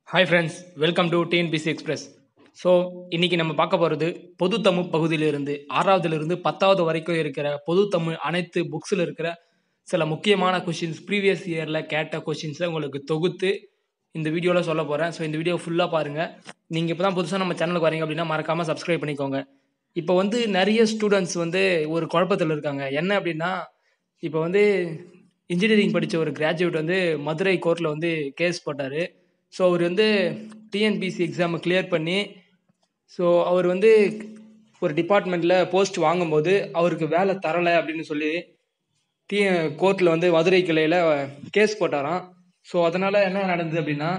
hi friends welcome to TNPSC express so இன்னைக்கு நம்ம பார்க்க போகிறது பொது தமிழ் பகுதியிலிருந்து ஆறாவதுலேருந்து பத்தாவது வரைக்கும் இருக்கிற பொது தமிழ் அனைத்து புக்ஸில் இருக்கிற சில முக்கியமான கொஷின்ஸ் ப்ரீவியஸ் இயரில் கேட்ட கொஷின்ஸை உங்களுக்கு தொகுத்து இந்த வீடியோவில் சொல்ல போகிறேன் ஸோ இந்த வீடியோ ஃபுல்லாக பாருங்கள் நீங்கள் இப்போ தான் புதுசாக நம்ம சேனலுக்கு வரீங்க அப்படின்னா மறக்காமல் சப்ஸ்கிரைப் பண்ணிக்கோங்க இப்போ வந்து நிறைய ஸ்டூடெண்ட்ஸ் வந்து ஒரு குழப்பத்தில் இருக்காங்க என்ன அப்படின்னா இப்போ வந்து இன்ஜினியரிங் படித்த ஒரு கிராஜுவேட் வந்து மதுரை கோர்ட்டில் வந்து கேஸ் போட்டார் ஸோ அவர் வந்து டிஎன்பிசி எக்ஸாமை கிளியர் பண்ணி ஸோ அவர் வந்து ஒரு டிபார்ட்மெண்ட்டில் போஸ்ட் வாங்கும்போது அவருக்கு வேலை தரலை அப்படின்னு சொல்லி டி கோர்ட்டில் வந்து மதுரை கிளையில் கேஸ் போட்டாராம் ஸோ அதனால் என்ன நடந்தது அப்படின்னா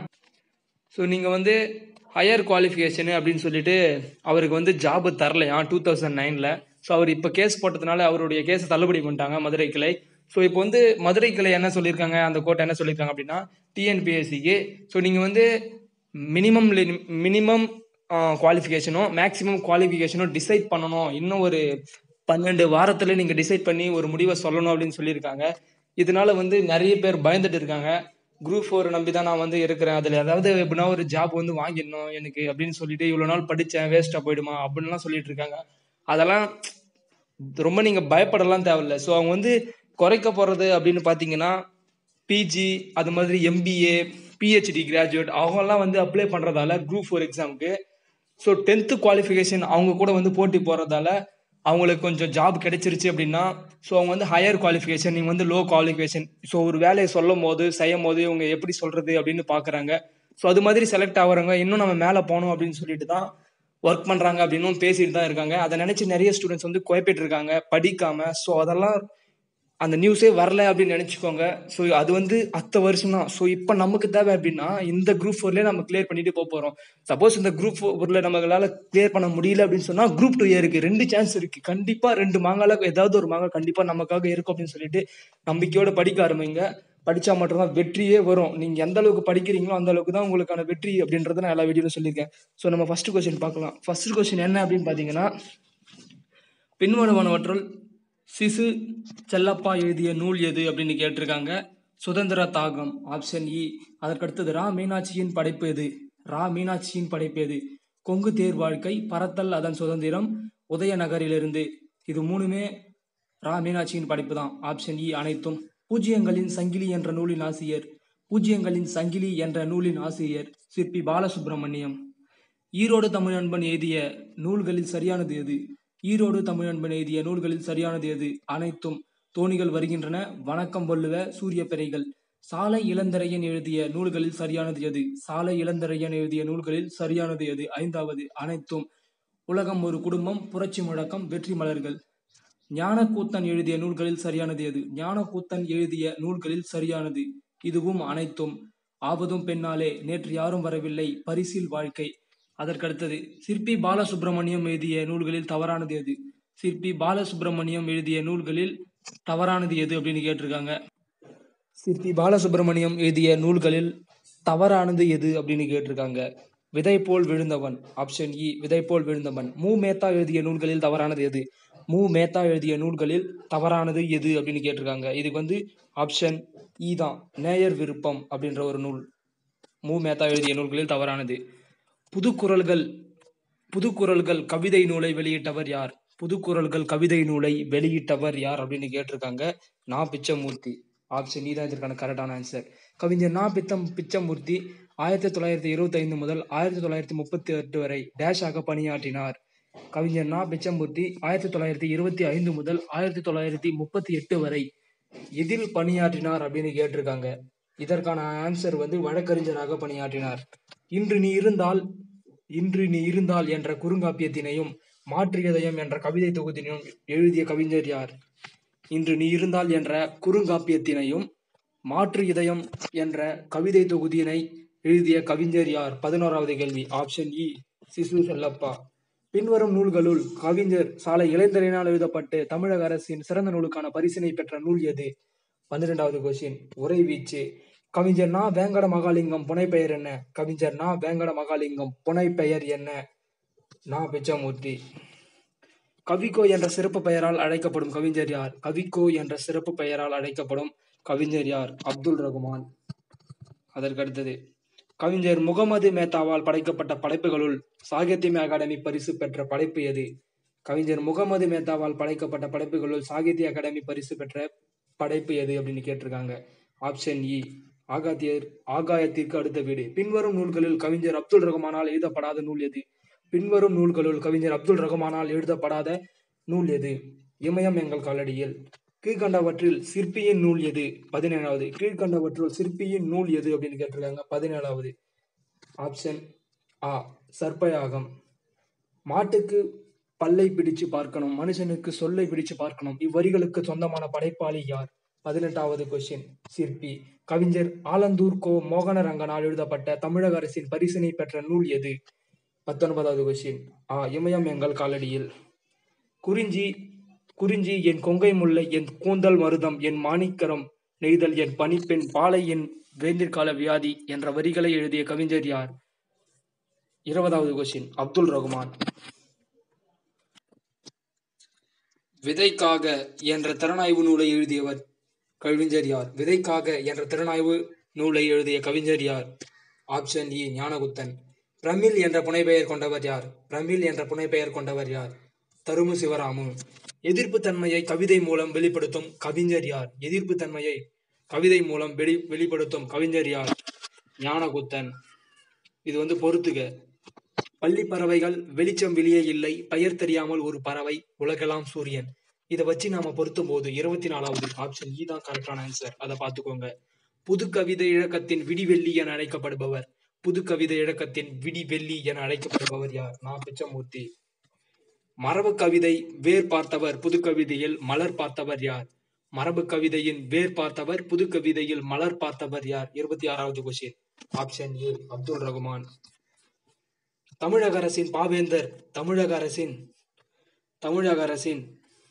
ஸோ நீங்கள் வந்து ஹையர் குவாலிஃபிகேஷனு அப்படின்னு சொல்லிட்டு அவருக்கு வந்து ஜாபு தரலையாம் டூ தௌசண்ட் நைனில் ஸோ அவர் இப்போ கேஸ் போட்டதுனால அவருடைய கேஸை தள்ளுபடி பண்ணிட்டாங்க மதுரை கிளை ஸோ இப்போ வந்து மதுரை கிளை என்ன சொல்லியிருக்காங்க அந்த கோர்ட் என்ன சொல்லியிருக்காங்க அப்படின்னா டிஎன்பிஎஸ்சிக்கு ஸோ நீங்கள் வந்து மினிமம் மினிமம் குவாலிஃபிகேஷனும் மேக்ஸிமம் குவாலிஃபிகேஷனும் டிசைட் பண்ணணும் இன்னும் ஒரு பன்னெண்டு வாரத்தில் நீங்கள் டிசைட் பண்ணி ஒரு முடிவை சொல்லணும் அப்படின்னு சொல்லியிருக்காங்க இதனால வந்து நிறைய பேர் பயந்துட்டு இருக்காங்க குரூப் ஃபோர் நம்பி தான் நான் வந்து இருக்கிறேன் அதில் ஏதாவது எப்படின்னா ஒரு ஜாப் வந்து வாங்கிடணும் எனக்கு அப்படின்னு சொல்லிட்டு இவ்வளோ நாள் படித்தேன் வேஸ்ட்டாக போயிடுமா அப்படின்லாம் சொல்லிட்டு இருக்காங்க அதெல்லாம் ரொம்ப நீங்கள் பயப்படலாம் தேவையில்ல ஸோ அவங்க வந்து குறைக்க போகிறது அப்படின்னு பார்த்தீங்கன்னா பிஜி அது மாதிரி எம்பிஏ பிஹெச்டி கிராஜுவேட் அவங்கெல்லாம் வந்து அப்ளை பண்ணுறதால குரூப் ஃபோர் எக்ஸாமுக்கு ஸோ டென்த்து குவாலிஃபிகேஷன் அவங்க கூட வந்து போட்டி போகிறதால அவங்களுக்கு கொஞ்சம் ஜாப் கிடைச்சிருச்சு அப்படின்னா ஸோ அவங்க வந்து ஹையர் குவாலிஃபிகேஷன் நீங்கள் வந்து லோ குவாலிஃபிகேஷன் ஸோ ஒரு வேலையை சொல்லும் போது செய்யும் போது இவங்க எப்படி சொல்கிறது அப்படின்னு பார்க்குறாங்க ஸோ அது மாதிரி செலக்ட் ஆகுறவங்க இன்னும் நம்ம மேலே போகணும் அப்படின்னு சொல்லிட்டு தான் ஒர்க் பண்ணுறாங்க அப்படின்னும் பேசிட்டு தான் இருக்காங்க அதை நினச்சி நிறைய ஸ்டூடெண்ட்ஸ் வந்து குழப்பிட்டு இருக்காங்க படிக்காமல் ஸோ அதெல்லாம் அந்த நியூஸே வரல அப்படின்னு நினச்சிக்கோங்க ஸோ அது வந்து அத்த வருஷம் தான் ஸோ இப்போ நமக்கு தேவை அப்படின்னா இந்த குரூப் ஃபோர்லேயே நம்ம கிளியர் பண்ணிட்டு போக போகிறோம் சப்போஸ் இந்த குரூப் ஃபோரில் நம்மளால கிளியர் பண்ண முடியல அப்படின்னு சொன்னால் குரூப் டூ இருக்கு ரெண்டு சான்ஸ் இருக்குது கண்டிப்பாக ரெண்டு மாங்கால ஏதாவது ஒரு மாங்காய் கண்டிப்பாக நமக்காக இருக்கும் அப்படின்னு சொல்லிட்டு நம்பிக்கையோட படிக்க ஆரம்பிங்க படித்தா மட்டும்தான் வெற்றியே வரும் நீங்கள் எந்த அளவுக்கு படிக்கிறீங்களோ அந்த அளவுக்கு தான் உங்களுக்கான வெற்றி அப்படின்றத நான் எல்லா வீடியோவில் சொல்லியிருக்கேன் ஸோ நம்ம ஃபர்ஸ்ட் கொஸ்டின் பார்க்கலாம் ஃபர்ஸ்ட் கொஸ்டின் என்ன அப்படின்னு பார்த்தீங்கன்னா பின்வருவனவற்றுள் சிசு செல்லப்பா எழுதிய நூல் எது அப்படின்னு கேட்டிருக்காங்க சுதந்திர தாகம் ஆப்ஷன் இ அதற்கடுத்தது ரா மீனாட்சியின் படைப்பு எது ரா மீனாட்சியின் படைப்பு எது கொங்கு தேர் வாழ்க்கை பரத்தல் அதன் சுதந்திரம் உதயநகரிலிருந்து இது மூணுமே ரா மீனாட்சியின் படைப்பு தான் ஆப்ஷன் இ அனைத்தும் பூஜ்ஜியங்களின் சங்கிலி என்ற நூலின் ஆசிரியர் பூஜ்ஜியங்களின் சங்கிலி என்ற நூலின் ஆசிரியர் சிற்பி பாலசுப்ரமணியம் ஈரோடு தமிழன்பன் எழுதிய நூல்களில் சரியானது எது ஈரோடு தமிழன்பன் எழுதிய நூல்களில் சரியானது எது அனைத்தும் தோணிகள் வருகின்றன வணக்கம் வள்ளுவ சூரிய பிறைகள் சாலை இளந்தரையன் எழுதிய நூல்களில் சரியானது எது சாலை இளந்தரையன் எழுதிய நூல்களில் சரியானது எது ஐந்தாவது அனைத்தும் உலகம் ஒரு குடும்பம் புரட்சி முழக்கம் வெற்றி மலர்கள் ஞானக்கூத்தன் எழுதிய நூல்களில் சரியானது எது ஞானக்கூத்தன் எழுதிய நூல்களில் சரியானது இதுவும் அனைத்தும் ஆவதும் பெண்ணாலே நேற்று யாரும் வரவில்லை பரிசில் வாழ்க்கை அதற்கடுத்தது சிற்பி பாலசுப்ரமணியம் எழுதிய நூல்களில் தவறானது எது சிற்பி பாலசுப்ரமணியம் எழுதிய நூல்களில் தவறானது எது அப்படின்னு கேட்டிருக்காங்க சிற்பி பாலசுப்ரமணியம் எழுதிய நூல்களில் தவறானது எது அப்படின்னு கேட்டிருக்காங்க விதை போல் விழுந்தவன் ஆப்ஷன் இ விதை போல் விழுந்தவன் மு மேத்தா எழுதிய நூல்களில் தவறானது எது மு மேத்தா எழுதிய நூல்களில் தவறானது எது அப்படின்னு கேட்டிருக்காங்க இதுக்கு வந்து ஆப்ஷன் இ தான் நேயர் விருப்பம் அப்படின்ற ஒரு நூல் மு மேத்தா எழுதிய நூல்களில் தவறானது புதுக்குரல்கள் புதுக்குரல்கள் கவிதை நூலை வெளியிட்டவர் யார் புதுக்குரல்கள் கவிதை நூலை வெளியிட்டவர் யார் அப்படின்னு கேட்டிருக்காங்க நா பிச்சமூர்த்தி ஆப்ஷன் இ தான் இதற்கான கரெக்டான ஆன்சர் கவிஞர் நா பித்தம் பிச்சமூர்த்தி ஆயிரத்தி தொள்ளாயிரத்தி இருபத்தி ஐந்து முதல் ஆயிரத்தி தொள்ளாயிரத்தி முப்பத்தி எட்டு வரை டேஷாக பணியாற்றினார் கவிஞர் நா பிச்சமூர்த்தி ஆயிரத்தி தொள்ளாயிரத்தி இருபத்தி ஐந்து முதல் ஆயிரத்தி தொள்ளாயிரத்தி முப்பத்தி எட்டு வரை எதில் பணியாற்றினார் அப்படின்னு கேட்டிருக்காங்க இதற்கான ஆன்சர் வந்து வழக்கறிஞராக பணியாற்றினார் இன்று நீ இருந்தால் இன்று நீ இருந்தால் என்ற குறுங்காப்பியத்தினையும் மாற்றியதயம் என்ற கவிதை தொகுதினையும் எழுதிய கவிஞர் யார் இன்று நீ இருந்தால் என்ற குறுங்காப்பியத்தினையும் மாற்று இதயம் என்ற கவிதை தொகுதியினை எழுதிய கவிஞர் யார் பதினோராவது கேள்வி ஆப்ஷன் இ சிசு செல்லப்பா பின்வரும் நூல்களுள் கவிஞர் சாலை இளைஞரினால் எழுதப்பட்டு தமிழக அரசின் சிறந்த நூலுக்கான பரிசினை பெற்ற நூல் எது பன்னிரெண்டாவது கொஸ்டின் உரை வீச்சு கவிஞர் நா வேங்கட மகாலிங்கம் புனைப்பெயர் என்ன கவிஞர் நா வேங்கட மகாலிங்கம் புனைப்பெயர் என்ன நா பிச்சமூர்த்தி கவிக்கோ என்ற சிறப்பு பெயரால் அழைக்கப்படும் கவிஞர் யார் கவிக்கோ என்ற சிறப்பு பெயரால் அழைக்கப்படும் கவிஞர் யார் அப்துல் ரகுமான் அதற்கடுத்தது கவிஞர் முகமது மேத்தாவால் படைக்கப்பட்ட படைப்புகளுள் சாகித்ய அகாடமி பரிசு பெற்ற படைப்பு எது கவிஞர் முகமது மேத்தாவால் படைக்கப்பட்ட படைப்புகளுள் சாகித்ய அகாடமி பரிசு பெற்ற படைப்பு எது அப்படின்னு கேட்டிருக்காங்க ஆப்ஷன் இ ஆகாத்தியர் ஆகாயத்திற்கு அடுத்த வீடு பின்வரும் நூல்களில் கவிஞர் அப்துல் ரஹ்மானால் எழுதப்படாத நூல் எது பின்வரும் நூல்களுள் கவிஞர் அப்துல் ரஹ்மானால் எழுதப்படாத நூல் எது இமயம் எங்கள் காலடியில் கீழ்கண்டவற்றில் சிற்பியின் நூல் எது பதினேழாவது கீழ்கண்டவற்றுள் சிற்பியின் நூல் எது அப்படின்னு கேட்டிருக்காங்க பதினேழாவது ஆப்ஷன் ஆ சர்ப்பயாகம் மாட்டுக்கு பல்லை பிடிச்சு பார்க்கணும் மனுஷனுக்கு சொல்லை பிடிச்சு பார்க்கணும் இவ்வரிகளுக்கு சொந்தமான படைப்பாளி யார் பதினெட்டாவது கொஸ்டின் சிற்பி கவிஞர் ஆலந்தூர் கோ மோகனரங்கனால் எழுதப்பட்ட தமிழக அரசின் பரிசினை பெற்ற நூல் எது பத்தொன்பதாவது கொஸ்டின் ஆ இமயம் எங்கள் காலடியில் குறிஞ்சி குறிஞ்சி என் கொங்கை முல்லை என் கூந்தல் மருதம் என் மாணிக்கரம் நெய்தல் என் பனிப்பெண் பாலை என் வேந்திற்கால வியாதி என்ற வரிகளை எழுதிய கவிஞர் யார் இருபதாவது கொஸ்டின் அப்துல் ரகுமான் விதைக்காக என்ற திறனாய்வு நூலை எழுதியவர் கவிஞர் யார் விதைக்காக என்ற திறனாய்வு நூலை எழுதிய கவிஞர் யார் ஆப்ஷன் இ ஞானகுத்தன் பிரமிழ் என்ற புனைப்பெயர் கொண்டவர் யார் பிரமிழ் என்ற புனைப்பெயர் கொண்டவர் யார் தருமு சிவராமு எதிர்ப்பு தன்மையை கவிதை மூலம் வெளிப்படுத்தும் கவிஞர் யார் எதிர்ப்பு தன்மையை கவிதை மூலம் வெளி வெளிப்படுத்தும் கவிஞர் யார் ஞானகுத்தன் இது வந்து பொறுத்துக பள்ளி பறவைகள் வெளிச்சம் வெளியே இல்லை பெயர் தெரியாமல் ஒரு பறவை உலகெல்லாம் சூரியன் இதை வச்சு நாம பொருத்தும் போது இருபத்தி நாலாவது ஆப்ஷன் இ தான் கரெக்டான ஆன்சர் அதை பார்த்துக்கோங்க புது கவிதை இழக்கத்தின் விடிவெள்ளி என அழைக்கப்படுபவர் புது கவிதை இழக்கத்தின் விடிவெள்ளி என அழைக்கப்படுபவர் யார் நான் பிச்சமூர்த்தி மரபு கவிதை வேர் பார்த்தவர் புது கவிதையில் மலர் பார்த்தவர் யார் மரபு கவிதையின் வேர் பார்த்தவர் புது கவிதையில் மலர் பார்த்தவர் யார் இருபத்தி ஆறாவது question option A Abdul Rahman தமிழக அரசின் பாவேந்தர் தமிழக அரசின் தமிழக அரசின்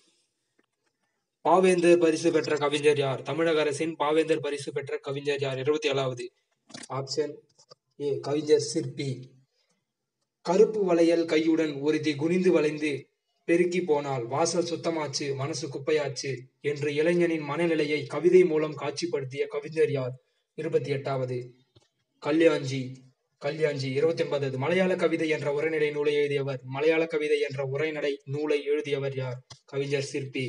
பாவேந்தர் பரிசு பெற்ற கவிஞர் யார் தமிழக அரசின் பாவேந்தர் பரிசு பெற்ற கவிஞர் யார் இருபத்தி ஏழாவது ஆப்ஷன் ஏ கவிஞர் சிற்பி கருப்பு வளையல் கையுடன் ஒருத்தி குனிந்து வளைந்து பெருக்கி போனால் வாசல் சுத்தமாச்சு மனசு குப்பையாச்சு என்று இளைஞனின் மனநிலையை கவிதை மூலம் காட்சிப்படுத்திய கவிஞர் யார் இருபத்தி எட்டாவது கல்யாஞ்சி கல்யாஞ்சி இருபத்தி ஒன்பதாவது மலையாள கவிதை என்ற உரைநடை நூலை எழுதியவர் மலையாள கவிதை என்ற உரைநடை நூலை எழுதியவர் யார் கவிஞர் சிற்பி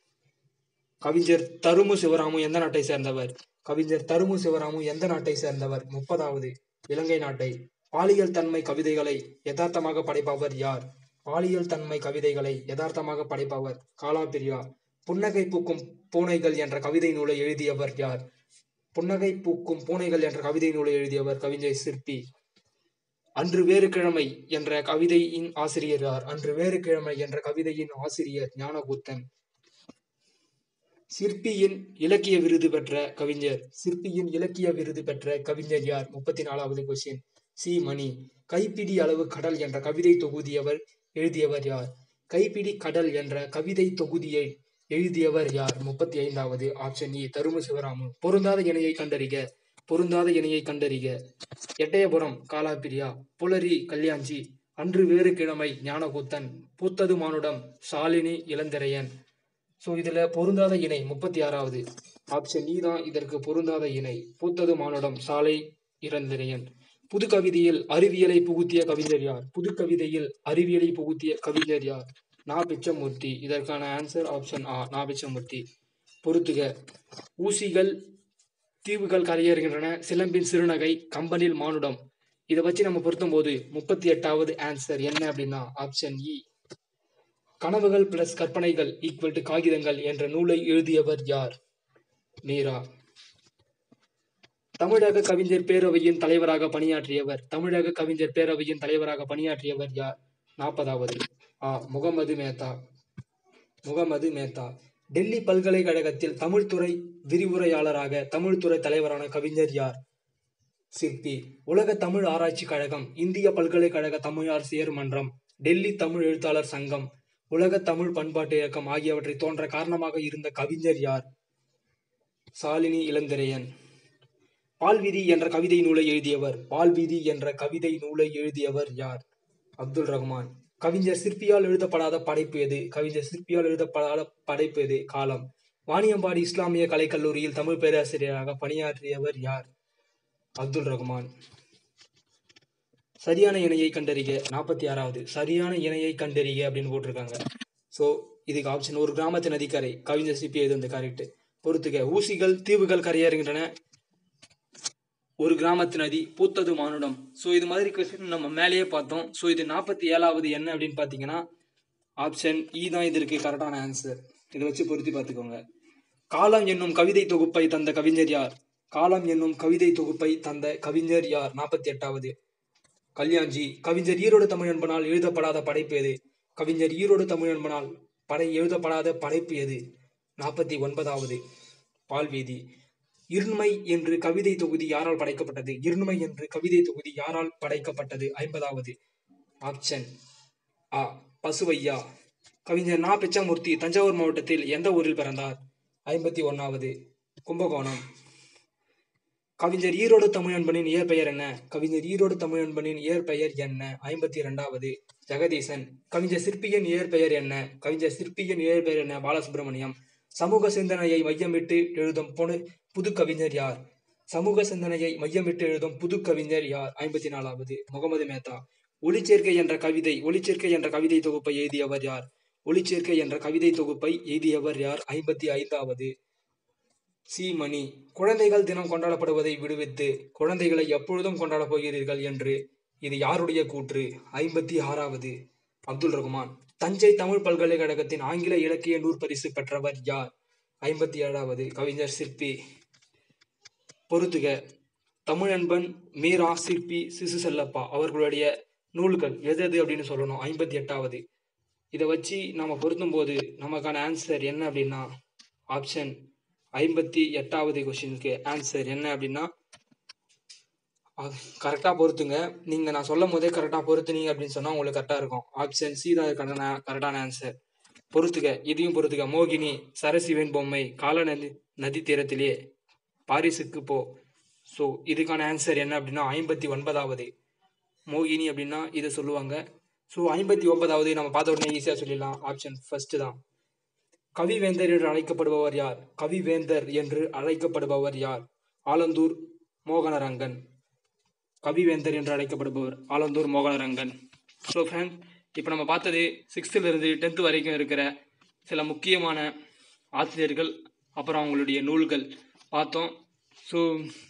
கவிஞர் தருமு சிவராமு எந்த நாட்டை சேர்ந்தவர் கவிஞர் தருமு சிவராமு எந்த நாட்டை சேர்ந்தவர் முப்பதாவது இலங்கை நாட்டை பாலியல் தன்மை கவிதைகளை யதார்த்தமாக படைப்பவர் யார் பாலியல் தன்மை கவிதைகளை யதார்த்தமாக படைப்பவர் காலாபிரியா புன்னகை பூக்கும் பூனைகள் என்ற கவிதை நூலை எழுதியவர் யார் புன்னகை பூக்கும் பூனைகள் என்ற கவிதை நூலை எழுதியவர் கவிஞர் சிற்பி அன்று வேறு கிழமை என்ற கவிதையின் ஆசிரியர் யார் அன்று வேறு கிழமை என்ற கவிதையின் ஆசிரியர் ஞானகுத்தன் சிற்பியின் இலக்கிய விருது பெற்ற கவிஞர் சிற்பியின் இலக்கிய விருது பெற்ற கவிஞர் யார் முப்பத்தி நாலாவது கொஸ்டின் சி மணி கைப்பிடி அளவு கடல் என்ற கவிதை தொகுதியவர் எழுதியவர் யார் கைப்பிடி கடல் என்ற கவிதை தொகுதியை எழுதியவர் யார் முப்பத்தி ஐந்தாவது ஆப்ஷன் இ தரும சிவராமு பொருந்தாத இணையை கண்டறிக பொருந்தாத இணையை கண்டறிக எட்டயபுரம் காலாபிரியா புலரி கல்யாஞ்சி அன்று வேறு கிழமை ஞானகுத்தன் பூத்தது மானுடம் சாலினி இளந்திரையன் ஸோ இதுல பொருந்தாத இணை முப்பத்தி ஆறாவது ஆப்ஷன் இ தான் இதற்கு பொருந்தாத இணை பூத்தது மானுடம் சாலை இளந்திரையன் புது கவிதையில் அறிவியலை புகுத்திய கவிஞர் யார் புது கவிதையில் அறிவியலை புகுத்திய கவிஞர் யார் நா பிச்சமூர்த்தி இதற்கான ஆன்சர் ஆப்ஷன் ஆ நா பிச்சமூர்த்தி பொறுத்துக ஊசிகள் தீவுகள் கரையேறுகின்றன சிலம்பின் சிறுநகை கம்பனில் மானுடம் இதை வச்சு நம்ம பொருத்தும் போது முப்பத்தி எட்டாவது ஆன்சர் என்ன அப்படின்னா ஆப்ஷன் இ கனவுகள் பிளஸ் கற்பனைகள் ஈக்குவல் டு காகிதங்கள் என்ற நூலை எழுதியவர் யார் மீரா தமிழக கவிஞர் பேரவையின் தலைவராக பணியாற்றியவர் தமிழக கவிஞர் பேரவையின் தலைவராக பணியாற்றியவர் யார் நாற்பதாவது ஆ முகமது மேத்தா முகமது மேத்தா டெல்லி பல்கலைக்கழகத்தில் தமிழ்துறை விரிவுரையாளராக தமிழ்துறை தலைவரான கவிஞர் யார் சிற்பி உலக தமிழ் ஆராய்ச்சி கழகம் இந்திய பல்கலைக்கழக தமிழாசிரியர் மன்றம் டெல்லி தமிழ் எழுத்தாளர் சங்கம் உலக தமிழ் பண்பாட்டு இயக்கம் ஆகியவற்றை தோன்ற காரணமாக இருந்த கவிஞர் யார் சாலினி இளந்திரையன் பால்விதி என்ற கவிதை நூலை எழுதியவர் பால்விதி என்ற கவிதை நூலை எழுதியவர் யார் அப்துல் ரஹ்மான் கவிஞர் சிற்பியால் எழுதப்படாத படைப்பு எது கவிஞர் சிற்பியால் எழுதப்படாத படைப்பு எது காலம் வாணியம்பாடி இஸ்லாமிய கலைக்கல்லூரியில் தமிழ் பேராசிரியராக பணியாற்றியவர் யார் அப்துல் ரஹ்மான் சரியான இணையை கண்டறிக நாற்பத்தி ஆறாவது சரியான இணையை கண்டறிக அப்படின்னு போட்டிருக்காங்க ஸோ இதுக்கு ஆப்ஷன் ஒரு கிராமத்து நதிக்கரை கவிஞர் சிப்பி இது வந்து கரெக்ட் பொறுத்துக்க ஊசிகள் தீவுகள் கரையேறுகின்றன ஒரு கிராமத்து நதி பூத்தது மானுடம் ஸோ இது மாதிரி கொஸ்டின் நம்ம மேலேயே பார்த்தோம் ஸோ இது நாற்பத்தி ஏழாவது என்ன அப்படின்னு பார்த்தீங்கன்னா ஆப்ஷன் இ தான் இதற்கு கரெக்டான ஆன்சர் இதை வச்சு பொருத்தி பார்த்துக்கோங்க காலம் என்னும் கவிதை தொகுப்பை தந்த கவிஞர் யார் காலம் என்னும் கவிதை தொகுப்பை தந்த கவிஞர் யார் நாற்பத்தி எட்டாவது கல்யாண்ஜி கவிஞர் ஈரோடு தமிழன்பனால் எழுதப்படாத படைப்பு எது கவிஞர் ஈரோடு தமிழன்பனால் படை எழுதப்படாத படைப்பு எது நாற்பத்தி ஒன்பதாவது பால்வீதி இருண்மை என்று கவிதை தொகுதி யாரால் படைக்கப்பட்டது இருண்மை என்று கவிதை தொகுதி யாரால் படைக்கப்பட்டது ஐம்பதாவது ஆப்ஷன் ஆ பசுவையா கவிஞர் நா பிச்சமூர்த்தி தஞ்சாவூர் மாவட்டத்தில் எந்த ஊரில் பிறந்தார் ஐம்பத்தி ஒன்னாவது கும்பகோணம் கவிஞர் ஈரோடு தமிழன்பனின் இயற்பெயர் என்ன கவிஞர் ஈரோடு தமிழன்பனின் இயற்பெயர் என்ன ஐம்பத்தி இரண்டாவது ஜெகதீசன் கவிஞர் சிற்பியின் இயற்பெயர் என்ன கவிஞர் சிற்பியின் இயற்பெயர் என்ன பாலசுப்ரமணியம் சமூக சிந்தனையை மையமிட்டு எழுதும் பொது புது கவிஞர் யார் சமூக சிந்தனையை மையமிட்டு எழுதும் புது கவிஞர் யார் ஐம்பத்தி நாலாவது முகமது மேத்தா ஒளிச்சேர்க்கை என்ற கவிதை ஒளிச்சேர்க்கை என்ற கவிதை தொகுப்பை எழுதியவர் யார் ஒளிச்சேர்க்கை என்ற கவிதை தொகுப்பை எழுதியவர் யார் ஐம்பத்தி ஐந்தாவது சி மணி குழந்தைகள் தினம் கொண்டாடப்படுவதை விடுவித்து குழந்தைகளை எப்பொழுதும் கொண்டாடப் போகிறீர்கள் என்று இது யாருடைய கூற்று ஐம்பத்தி ஆறாவது அப்துல் ரகுமான் தஞ்சை தமிழ் பல்கலைக்கழகத்தின் ஆங்கில இலக்கிய நூற்பரிசு பெற்றவர் யார் ஐம்பத்தி ஏழாவது கவிஞர் சிற்பி பொறுத்துக தமிழன்பன் மீரா சிற்பி சிசு செல்லப்பா அவர்களுடைய நூல்கள் எது எது அப்படின்னு சொல்லணும் ஐம்பத்தி எட்டாவது இதை வச்சு நம்ம பொருத்தும் போது நமக்கான ஆன்சர் என்ன அப்படின்னா ஆப்ஷன் ஐம்பத்தி எட்டாவது கொஸ்டினுக்கு ஆன்சர் என்ன அப்படின்னா கரெக்டாக பொறுத்துங்க நீங்கள் நான் சொல்லும் போதே கரெக்டாக பொறுத்துனீங்க அப்படின்னு சொன்னால் உங்களுக்கு கரெக்டாக இருக்கும் ஆப்ஷன் சி தான் கரெக்டான கரெக்டான ஆன்சர் பொறுத்துக்க இதையும் பொறுத்துக்க மோகினி சரசிவன் பொம்மை கால நதி நதி தீரத்திலே பாரிஸுக்கு போ ஸோ இதுக்கான ஆன்சர் என்ன அப்படின்னா ஐம்பத்தி ஒன்பதாவது மோகினி அப்படின்னா இதை சொல்லுவாங்க ஸோ ஐம்பத்தி ஒன்பதாவது நம்ம பார்த்த உடனே ஈஸியாக சொல்லிடலாம் ஆப்ஷன் ஃபர்ஸ்ட் தான் கவிவேந்தர் என்று அழைக்கப்படுபவர் யார் கவிவேந்தர் என்று அழைக்கப்படுபவர் யார் ஆலந்தூர் மோகனரங்கன் கவிவேந்தர் என்று அழைக்கப்படுபவர் ஆலந்தூர் மோகனரங்கன் ஸோ ஃப்ரெண்ட் இப்போ நம்ம பார்த்தது சிக்ஸ்த்துலேருந்து டென்த்து வரைக்கும் இருக்கிற சில முக்கியமான ஆசிரியர்கள் அப்புறம் அவங்களுடைய நூல்கள் பார்த்தோம் ஸோ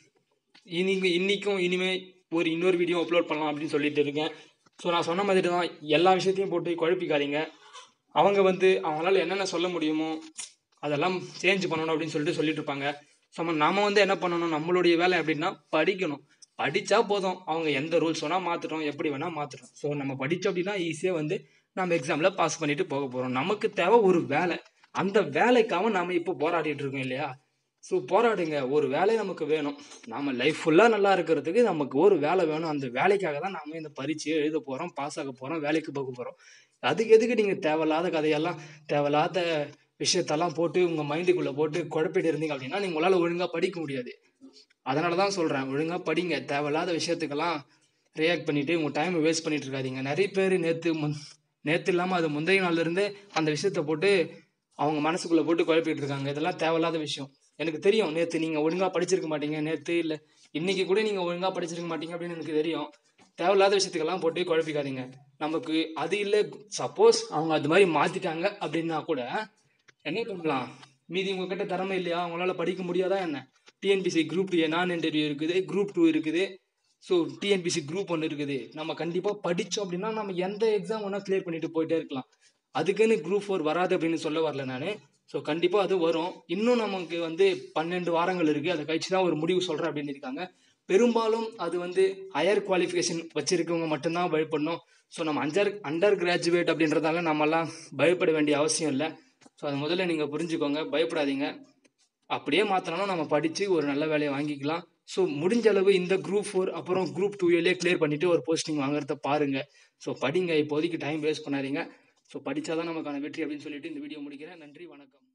இன்னைக்கு இன்றைக்கும் இனிமே ஒரு இன்னொரு வீடியோ அப்லோட் பண்ணலாம் அப்படின்னு சொல்லிட்டு இருக்கேன் ஸோ நான் சொன்ன மாதிரி தான் எல்லா விஷயத்தையும் போட்டு குழப்பிக்காதீங்க அவங்க வந்து அவங்களால என்னென்ன சொல்ல முடியுமோ அதெல்லாம் சேஞ்ச் பண்ணணும் அப்படின்னு சொல்லிட்டு சொல்லிட்டு இருப்பாங்க ஸோ நம்ம வந்து என்ன பண்ணணும் நம்மளுடைய வேலை எப்படின்னா படிக்கணும் படித்தா போதும் அவங்க எந்த ரூல்ஸ் வேணால் மாற்றுறோம் எப்படி வேணால் மாற்றுறோம் ஸோ நம்ம படித்தோம் அப்படின்னா ஈஸியாக வந்து நம்ம எக்ஸாமில் பாஸ் பண்ணிட்டு போக போகிறோம் நமக்கு தேவை ஒரு வேலை அந்த வேலைக்காக நம்ம இப்போ போராடிட்டு இருக்கோம் இல்லையா ஸோ போராடுங்க ஒரு வேலை நமக்கு வேணும் நம்ம லைஃப் ஃபுல்லாக நல்லா இருக்கிறதுக்கு நமக்கு ஒரு வேலை வேணும் அந்த வேலைக்காக தான் நாம இந்த பரீட்சையை எழுத போகிறோம் பாஸ் ஆக போகிறோம் வேலைக்கு போக போகிறோம் அதுக்கு எதுக்கு நீங்கள் தேவையில்லாத கதையெல்லாம் தேவையில்லாத விஷயத்தெல்லாம் போட்டு உங்கள் மைண்டுக்குள்ளே போட்டு குழப்பிட்டு இருந்தீங்க அப்படின்னா நீங்கள் உங்களால் ஒழுங்காக படிக்க முடியாது அதனால தான் சொல்கிறேன் ஒழுங்காக படிங்க தேவையில்லாத விஷயத்துக்கெல்லாம் ரியாக்ட் பண்ணிவிட்டு உங்கள் டைமை வேஸ்ட் பண்ணிட்டு இருக்காதீங்க நிறைய பேர் நேற்று முன் நேற்று இல்லாமல் அது முந்தைய நாள்லேருந்தே அந்த விஷயத்த போட்டு அவங்க மனசுக்குள்ளே போட்டு குழப்பிட்டு இருக்காங்க இதெல்லாம் தேவையில்லாத விஷயம் எனக்கு தெரியும் நேற்று நீங்கள் ஒழுங்காக படிச்சிருக்க மாட்டீங்க நேற்று இல்லை இன்னைக்கு கூட நீங்கள் ஒழுங்காக படிச்சிருக்க மாட்டீங்க அப்படின்னு எனக்கு தெரியும் தேவையில்லாத விஷயத்துக்கெல்லாம் போட்டு குழப்பிக்காதீங்க நமக்கு அது இல்லை சப்போஸ் அவங்க அது மாதிரி மாற்றிட்டாங்க அப்படின்னா கூட என்ன பண்ணலாம் மீதி உங்ககிட்ட திறமை இல்லையா அவங்களால படிக்க முடியாதா என்ன டிஎன்பிசி குரூப் டூ நான் இன்டர்வியூ இருக்குது குரூப் டூ இருக்குது ஸோ டிஎன்பிசி குரூப் ஒன்று இருக்குது நம்ம கண்டிப்பாக படித்தோம் அப்படின்னா நம்ம எந்த எக்ஸாம் வேணால் கிளியர் பண்ணிட்டு போயிட்டே இருக்கலாம் அதுக்குன்னு குரூப் ஃபோர் வராது அப்படின்னு சொல்ல வரல நான் ஸோ கண்டிப்பாக அது வரும் இன்னும் நமக்கு வந்து பன்னெண்டு வாரங்கள் இருக்குது அதை கழிச்சு தான் ஒரு முடிவு சொல்கிறேன் அப்படின்னு இருக்காங்க பெரும்பாலும் அது வந்து ஹையர் குவாலிஃபிகேஷன் வச்சிருக்கவங்க மட்டும்தான் பயப்படணும் ஸோ நம்ம அண்டர் அண்டர் கிராஜுவேட் அப்படின்றதால நம்மலாம் பயப்பட வேண்டிய அவசியம் இல்லை ஸோ அது முதல்ல நீங்கள் புரிஞ்சுக்கோங்க பயப்படாதீங்க அப்படியே மாற்றினாலும் நம்ம படித்து ஒரு நல்ல வேலையை வாங்கிக்கலாம் ஸோ முடிஞ்ச அளவு இந்த குரூப் ஃபோர் அப்புறம் குரூப் டூவிலே கிளியர் பண்ணிவிட்டு ஒரு போஸ்டிங் வாங்குறத பாருங்கள் ஸோ படிங்க இப்போதைக்கு டைம் வேஸ்ட் பண்ணாதீங்க ஸோ படித்தாதான் நமக்கான வெற்றி அப்படின்னு சொல்லிட்டு இந்த வீடியோ முடிக்கிறேன் நன்றி வணக்கம்